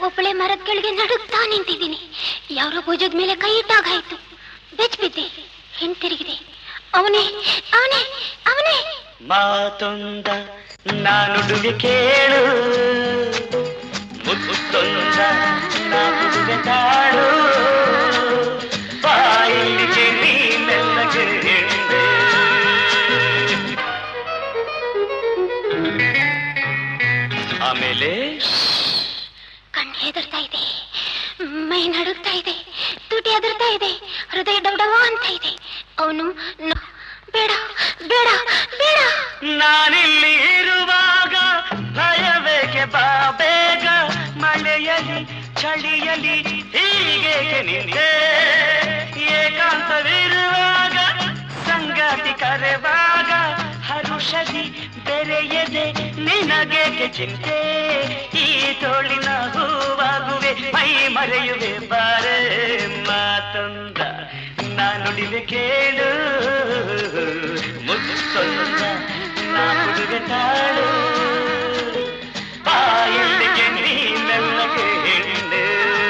ಒಬ್ಬಳೆ ಮರದ ಕೆಳಗೆ ನಡುಗ್ತಾ ನಿಂತಿದ್ದೀನಿ ಯಾರೋ ಭುಜದ ಮೇಲೆ ಕೈ ಇಟ್ಟಾಗಾಯ್ತು ಬೆಚ್ ಬಿದ್ದೆ ಹಿಂತಿರುಗಿದೆ ಅವನೇ ಅವನೇ ಅವನೇ ಮಾತೊಂದ ನಾನುಡುವೆ ಕೇಳು ಮುತ್ತೊಂದ ನಾನುಡುವೆ ತಾಳು ಬಾಯಿಗೆ ನೀ ಮೆಲ್ಲಗೆ ಹಿಂದೆ ಆಮೇಲೆ ಕಣ್ಣು ಹೆದರ್ತಾ ಇದೆ ಮೈ ನಡುಗ್ತಾ ಇದೆ ತುಟಿ ಹೆದರ್ತಾ ಇದೆ ಹೃದಯ ಡವಡವ ಅಂತ ಇದೆ ಅವನು ಬೇಡ ಬೇಡ ಬೇಡ ನಾನಿಲ್ಲಿ ಇರುವಾಗ ಭಯಬೇಕೆ ಬಾ ಬೇಗ ಮಳೆಯಲಿ ಚಳಿಯಲಿ ಹೀಗೇಕೆ ನಿಂತೆ ಏಕಾಂತವಿರುವಾಗ ಸಂಗಾತಿ ಕರೆವಾಗ ಹರುಷದಿ ಬೆರೆಯದೆ ನಿನಗೇಕೆ ಚಿಂತೆ ಈ ತೋಳಿನ ಹೂವಾಗುವೆ ಮೈ ಮರೆಯುವೆ ಬಾರೆ ಮಾತೊಂದ ನಾನುಡಿವೆ ಕೇಳು ಮುತ್ತೊಂದ ನಾ ಹುಡುಗ ತಾಳು ಬಾಯಲ್ಲಿಗೆ ನೀ ಮೆಲ್ಲಗೆ ಹಿಂದೆ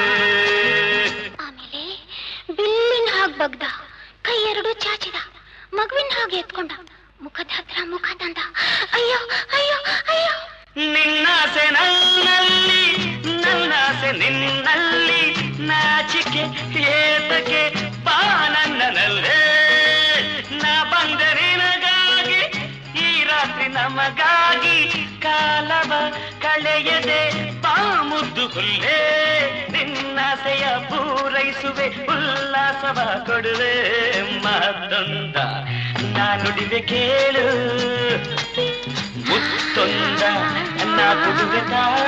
ಆಮೇಲೆ ಬಿಲ್ಲಿನ ಹಾಗೆ ಬಗ್ದ ಕೈ ಎರಡು ಚಾಚಿದ ಮಗುವಿನ ಹಾಗೆ ಎತ್ಕೊಂಡ ಮುಖದ ಹತ್ರ ಮುಖ ತಂದ ಅಯ್ಯೋ ಅಯ್ಯೋ ಅಯ್ಯೋ ನಿನ್ನಾಸೆ ನನ್ನಲ್ಲಿ ನನ್ನಾಸೆ ನಿನ್ನಲ್ಲಿ ನಾಚಿಕೆ ಏತಕ್ಕೆ ಬಾ ನನ್ನನಲ್ಲೇ ನಾ ಬಂದೆ ನಿನಗಾಗಿ ಈ ರಾತ್ರಿ ನಮಗಾಗಿ ಕಾಲವ ಕಳೆಯದೆ ಬಾ ಮುದ್ದು ಹುಲ್ಲೇ ನಿನ್ನಾಸೆಯ ಪೂರೈಸುವೆ ಉಲ್ಲಾಸವ ಕೊಡುವೆ ಮತ್ತೊಂದ ನಾನುಡಿವೆ ಕೇಳು ಮುತ್ತೊಂದ ನಾ ಕೊಡುವೆ ತಾಳು